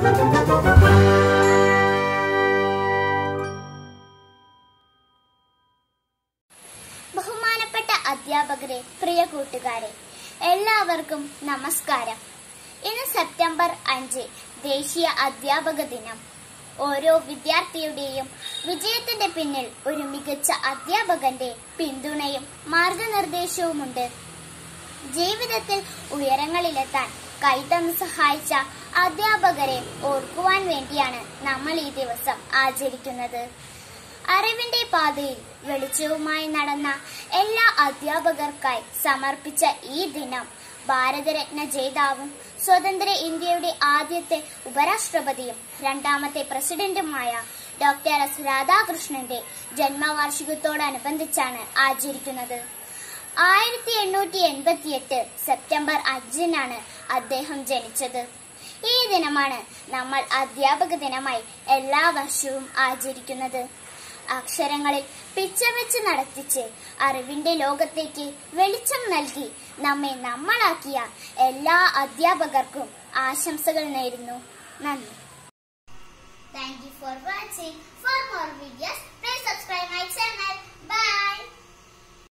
ബഹുമാനപ്പെട്ട അധ്യാപകരെ പ്രിയ കൂട്ടുകാരെ എല്ലാവർക്കും നമസ്കാരം ഇന്ന് സെപ്റ്റംബർ അഞ്ച് ദേശീയ അധ്യാപക ദിനം ഓരോ വിദ്യാർത്ഥിയുടെയും വിജയത്തിന്റെ പിന്നിൽ ഒരു മികച്ച അധ്യാപകന്റെ പിന്തുണയും മാർഗനിർദ്ദേശവുമുണ്ട് ജീവിതത്തിൽ ഉയരങ്ങളിലെത്താൻ കൈതന്ന് സഹായിച്ച അധ്യാപകരെ ഓർക്കുവാൻ വേണ്ടിയാണ് നമ്മൾ ഈ ദിവസം ആചരിക്കുന്നത് അറിവിന്റെ പാതയിൽ വെളിച്ചവുമായി നടന്ന എല്ലാ അധ്യാപകർക്കായി സമർപ്പിച്ച ഈ ദിനം ഭാരതരത്ന ജേതാവും സ്വതന്ത്ര ഇന്ത്യയുടെ ആദ്യത്തെ ഉപരാഷ്ട്രപതിയും രണ്ടാമത്തെ പ്രസിഡന്റുമായ ഡോക്ടർ എസ് രാധാകൃഷ്ണന്റെ ജന്മവാർഷികത്തോടനുബന്ധിച്ചാണ് ആചരിക്കുന്നത് ആയിരത്തി എണ്ണൂറ്റി എൺപത്തിയെട്ട് സെപ്റ്റംബർ അഞ്ചിനാണ് അദ്ദേഹം ജനിച്ചത് ഈ ദിനമാണ് നമ്മൾ അധ്യാപക ദിനമായി എല്ലാ വർഷവും ആചരിക്കുന്നത് അക്ഷരങ്ങളിൽ പിച്ചവെച്ച് നടത്തിച്ച് അറിവിന്റെ ലോകത്തേക്ക് വെളിച്ചം നൽകി നമ്മെ നമ്മളാക്കിയ എല്ലാ അധ്യാപകർക്കും ആശംസകൾ നേരുന്നു നന്ദി thank you for watching for more videos please subscribe my channel